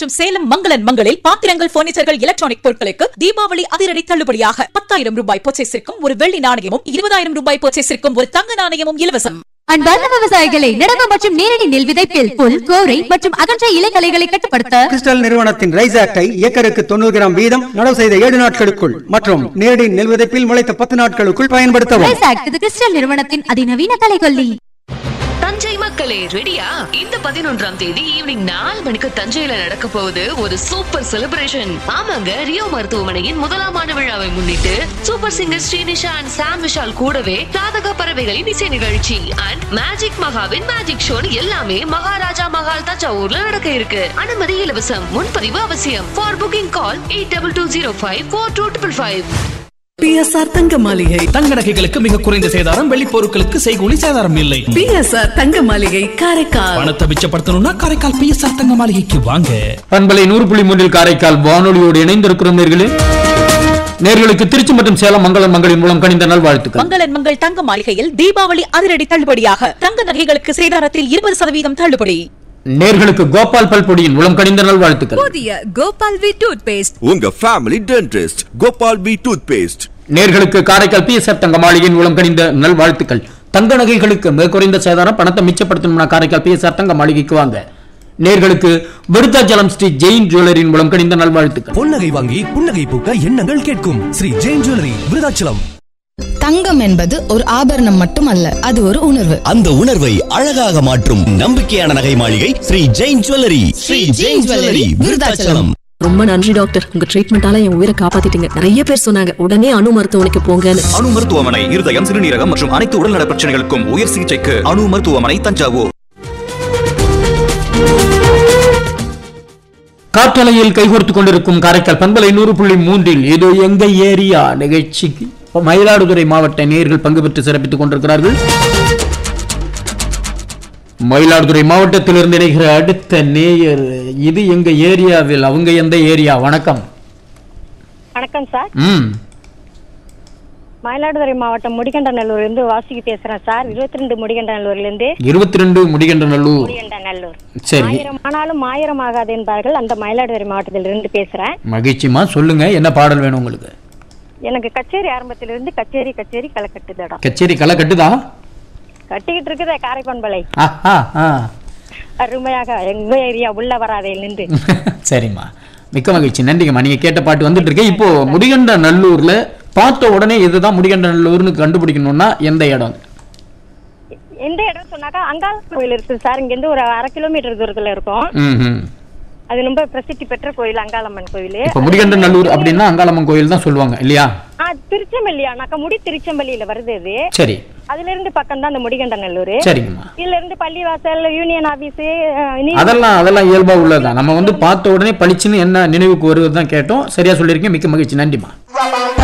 மற்றும் சேலம் மங்களன் மங்களில் பாத்திரங்கள் பர்னிச்சர்கள் எலக்ட்ரானிக் பொருட்களுக்கு தீபாவளி அதிரடி தள்ளுபடியாக பத்தாயிரம் ரூபாய் பர்ச்சேஸிற்கும் ஒரு வெள்ளி நாணயமும் இருபதாயிரம் ரூபாய் பர்ச்சேஸிற்கும் ஒரு தங்க நாணயமும் இலவசம் அன்பார்ந்த விவசாயிகளை நடவு மற்றும் நேரடி நெல் விதைப்பில் புல் கோரை மற்றும் அகன்ற இலைகளைகளை கட்டுப்படுத்த கிறிஸ்டல் நிறுவனத்தின் ரைஸ் ஆக்டை ஏக்கருக்கு தொண்ணூறு கிராம் வீதம் நடவு செய்த ஏழு நாட்களுக்குள் மற்றும் நேரடி நெல் விதைப்பில் முளைத்த பத்து நாட்களுக்குள் பயன்படுத்தவும் ரைஸ் ஆக்ட் இது கிறிஸ்டல் நிறுவனத்தின் அதிநவீன கலைகொல்லி தஞ்சை மக்களே ரெடியா இந்த பதினொன்றாம் தேதி ஈவினிங் நாலு மணிக்கு தஞ்சையில நடக்க போகுது ஒரு சூப்பர் செலிப்ரேஷன் ஆமாங்க ரியோ மருத்துவமனையின் முதலாம் ஆண்டு விழாவை முன்னிட்டு super singer Srinisha and Sam Vishal கூடவே ராதக பறவைகளின் இசை நிகழ்ச்சி அண்ட் மேஜிக் மகாவின் மேஜிக் ஷோ எல்லாமே மகாராஜா மகால் தஞ்சாவூர்ல நடக்க இருக்கு அனுமதி இலவசம் முன்பதிவு அவசியம் for booking call eight double two zero five four two triple five BSR தங்க மாளிகை தங்க நகைகளுக்கு மிக குறைந்த சேதாரம் வெள்ளி பொருட்களுக்கு செய்கூலி சேதாரம் இல்லை பிஎஸ்ஆர் தங்க மாளிகை காரைக்கால் பணத்தை மிச்சப்படுத்தணும்னா காரைக்கால் பிஎஸ்ஆர் தங்க மாளிகைக்கு வாங்க பண்பலை நூறு புள்ளி மூன்றில் காரைக்கால் வானொலியோடு இணைந்திருக்கிறோம் நேர்களே நேர்களுக்கு திருச்சி மற்றும் சேலம் மங்களம் மங்களின் மூலம் கணிந்த நல்வாழ்த்துக்கள் மங்களன் மங்கள் தங்க மாளிகையில் தீபாவளி அதிரடி தள்ளுபடியாக தங்க நகைகளுக்கு சேதாரத்தில் இருபது சதவீதம் தள்ளுபடி நேர்களுக்கு கோபால் பல்பொடியின் மூலம் கணிந்த நல்வாழ்த்துக்கள் புதிய கோபால் வி டூத் பேஸ்ட் உங்க family dentist Gopal P toothpaste நேர்களுக்கு காரைக்கால் பிஎஸ்ஆர் தங்க மாளிகையின் மூலம் கணிந்த நல்வாழ்த்துக்கள் தங்க நகைகளுக்கு மிக குறைந்த சேதாரம் பணத்தை மிச்சப்படுத்தணும்னா காரைக்கால் பிஎஸ்ஆர் தங்க மாளிகைக்கு வாங்க நேர்களுக்கு விருத்தாச்சலம் ஸ்ரீ ஜெயின் ஜுவல்லரியின் மூலம் கணிந்த நல்வாழ்த்துக்கள் பொன்னகை வாங்கி புன்னகை பூக்க எண்ணங்கள் கேட்கும் ஸ்ரீ ஜெயின் ஜுவல்லரி விருதாச்சலம் தங்கம் என்பது ஒரு ஆபரணம் மட்டுமல்ல அது ஒரு உணர்வு அந்த உணர்வை அழகாக மாற்றும் நம்பிக்கையான நகை மாளிகை ஸ்ரீ ஜெயின் ஜுவல்லரி ஸ்ரீ ஜெயின் ஜுவல்லரி விருதாச்சலம் ரொம்ப நன்றி டாக்டர் உங்க ட்ரீட்மெண்டால என் உயிரை காப்பாத்திட்டீங்க நிறைய பேர் சொன்னாங்க உடனே அணு மருத்துவமனைக்கு போங்கன்னு அணு மருத்துவமனை இருதயம் சிறுநீரகம் மற்றும் அனைத்து உடல்நல பிரச்சனைகளுக்கும் உயர் சிகிச்சைக்கு அணு மருத்துவமனை தஞ்சாவூர் காற்றலையில் கைகோர்த்துக் கொண்டிருக்கும் காரைக்கால் பண்பலை நூறு புள்ளி மூன்றில் ஏதோ எங்க ஏரியா நிகழ்ச்சிக்கு மயிலாடுதுறை மாவட்ட நேயர்கள் பங்கு பெற்று சிறப்பித்துக் கொண்டிருக்கிறார்கள் மயிலாடுதுறை மாவட்டத்திலிருந்து இணைகிற அடுத்த நேயர் இது எங்க ஏரியாவில் அவங்க எந்த ஏரியா வணக்கம் வணக்கம் சார் ம் மயிலாடுதுறை மாவட்டம் முடிகண்டநல்லூர்ல இருந்து வாசுகி பேசுறேன் சார் இருபத்தி ரெண்டு முடிகண்டநல்லூர்ல இருந்து இருபத்தி ரெண்டு முடிகின்ற நல்லூர் முடிகண்டநல்லூர் சரி ஆயிரம் ஆனாலும் ஆயிரம் ஆகாது என்பார்கள் அந்த மயிலாடுதுறை மாவட்டத்தில் இருந்து பேசுறேன் மகிழ்ச்சிமா சொல்லுங்க என்ன பாடல் வேணும் உங்களுக்கு எனக்கு கச்சேரி ஆரம்பத்திலிருந்து கச்சேரி கச்சேரி களை கட்டுதடா கச்சேரி களை கட்டுதா கட்டிக்கிட்டு இருக்குதே காரைக்கான்பலை ஆஹா, ஆ அருமையாக எங்க ஏரியா உள்ள வராதையில் நின்று சரிம்மா மிக்க மகிழ்ச்சி நன்றிங்கம்மா நீங்க கேட்ட பாட்டு வந்துட்டு இருக்கு இப்போ முடிகண்ட நல்லூர்ல பார்த்த உடனே இதுதான் முடிகண்ட நல்லூர்னு கண்டுபிடிக்கணும்னா எந்த இடம் எந்த இடம் சொன்னாக்கா அங்காள கோயில் இருக்கு சார் இங்க இருந்து ஒரு அரை கிலோமீட்டர் தூரத்துல இருக்கும் ம்ஹும். அது ரொம்ப பிரசித்தி பெற்ற கோயில் அங்காளம்மன் கோயில் இப்போ முடிகண்ட நல்லூர் அப்படின்னா அங்காளம்மன் கோயில் தான் சொல்லுவாங்க இல்லையா ஆ திருச்செம்பள்ளி ஆனாக்கா முடி திருச்செம்பள்ளியில வருது அது சரி அதுல இருந்து பக்கம் தான் அந்த முடிகண்டநல்லூர் சரிங்கம்மா இதுல இருந்து பள்ளிவாசல் யூனியன் ஆபீஸ் அதெல்லாம் அதெல்லாம் இயல்பா உள்ளதுதான் நம்ம வந்து பார்த்த உடனே பளிச்சுன்னு என்ன நினைவுக்கு வருவது தான் கேட்டோம் சரியா சொல்லியிருக்கேன் மிக்க மகிழ்ச்சி நன்றிம்மா